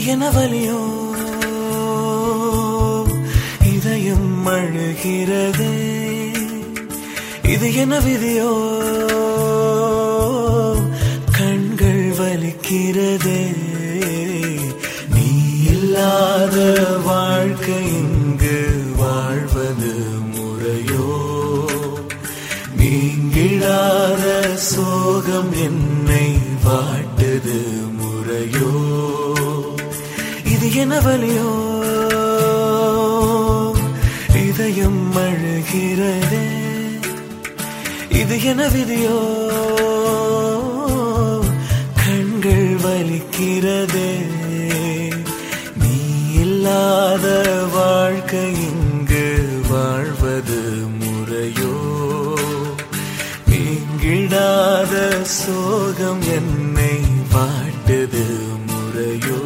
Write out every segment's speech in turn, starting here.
என்ன வலியோ இதயம் அழுகிறதே இது என்ன விதியோ கண்கள் வலிக்கிறதே நீ இல்லாத வாழ்க்கை இங்கு வாழ்வது முறையோ நீங்கிடாத சோகம் என்னை வாட்டுது முறையோ இது என்ன வலியோ இதயம் அழுகிறதே இது என்ன விதியோ கண்கள் வலிக்கிறதே நீ இல்லாத வாழ்க்கை இங்கு வாழ்வது முறையோ நீங்கிடாத சோகம் என்னை வாட்டுது முறையோ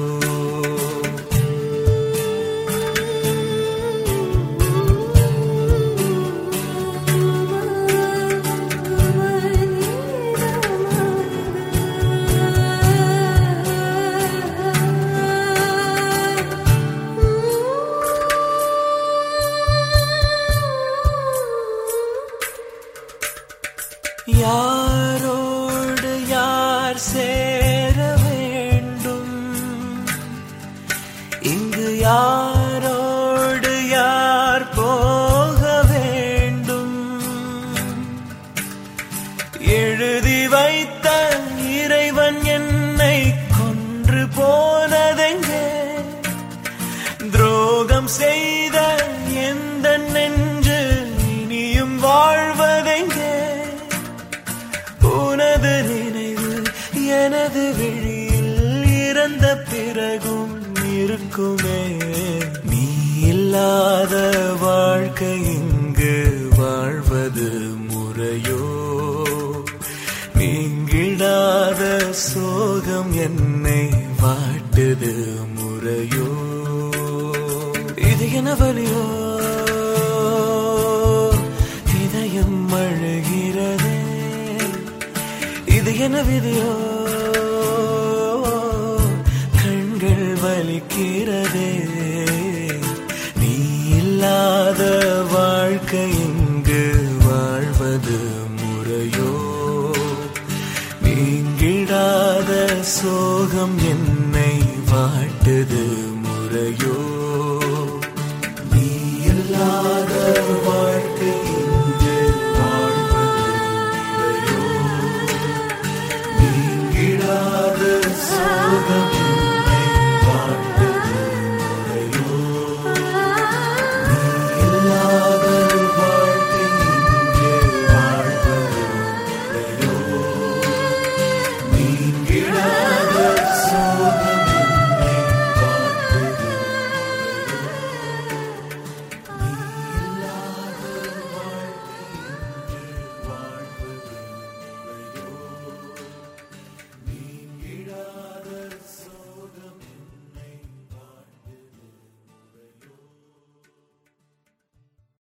யாரோடு யார் சேர வேண்டும் இங்கு யாரோடு யார் போக வேண்டும் எழுதி வைத்த இறைவன் என்னை கொன்று போனதெங்கே துரோகம் செய்த எந்த நெஞ்சு இனியும் வாழ்வதெங்கே உனது நினைவு எனது விழியில் இறந்த பிறகும் இருக்குமே நீ இல்லாத வாழ்க்கை இங்கு வாழ்வது முறையோ நீங்கிடாத சோகம் என்னை வாட்டுது முறையோ இது என வலியோ இதயம் அழுகிறதே இது என்ன விதியோ கண்கள் வலிக்கிறதே நீ இல்லாத வாழ்க்கை இங்கு வாழ்வது முறையோ நீங்கிடாத சோகம் என்னை வாட்டுது முறையோ நீ இல்லாத